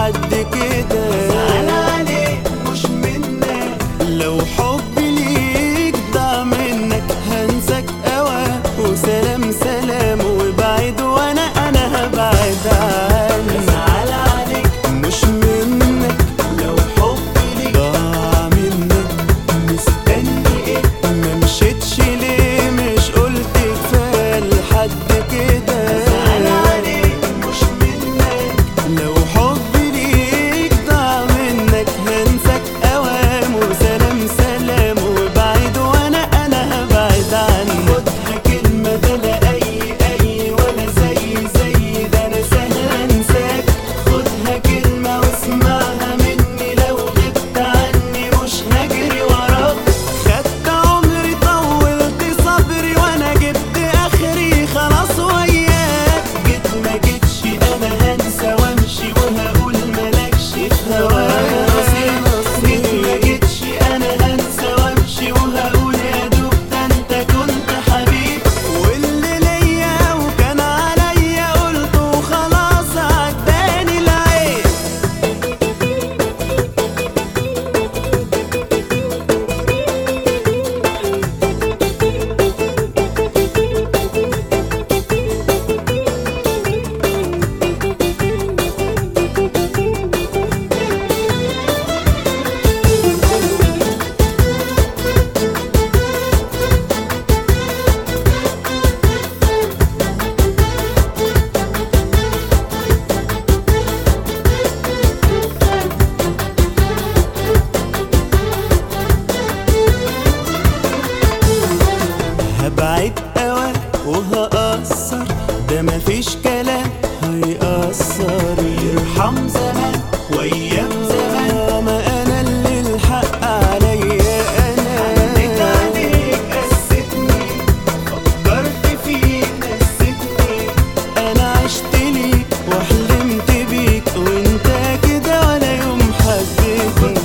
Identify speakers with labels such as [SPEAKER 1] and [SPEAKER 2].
[SPEAKER 1] لحد كده
[SPEAKER 2] زعل عليك مش منك
[SPEAKER 1] لو حبي ليك ضاع منك هنساك أوى وسلام سلام وبعيد وانا انا هبعد عنك
[SPEAKER 2] زعل عليك
[SPEAKER 1] مش منك
[SPEAKER 2] لو حبي ليك
[SPEAKER 1] ضاع منك
[SPEAKER 2] مستني ايه
[SPEAKER 1] ما مشيتش ليه مش قلت كفايه لحد كده
[SPEAKER 2] زعل عليك مش منك
[SPEAKER 1] لو حبي ليك ضاع منك هنساك اوام وسلام سلام وبعيد وانا انا هبعد عنك
[SPEAKER 2] خدها كلمة ده لا أي أي ولا زي زي ده أنا سهل أنساك خدها كلمة واسمعها مني لو غبت عني مش هجري وراك
[SPEAKER 1] خدت عمري طولت صبري وانا جبت اخري خلاص وياك
[SPEAKER 2] جيت ما جيتش أنا هنسى وأمشي وهقول مالكش في هوايا نصيب جيت ما جيتش أنا هنسى وأمشي وهقول يا دوب ده أنت كنت حبيب
[SPEAKER 1] واللي ليا وكان عليا قلت وخلاص عداني العين هبعد قوي وهقصر ده مفيش كلام هيأثر
[SPEAKER 2] ارحم زمان وأيام زمان
[SPEAKER 1] ما انا اللي الحق عليا
[SPEAKER 2] عديت
[SPEAKER 1] انا
[SPEAKER 2] عليك قستني فكرت فيك نسيتني
[SPEAKER 1] انا عشت ليك وحلمت بيك وانت كده ولا يوم حبيتني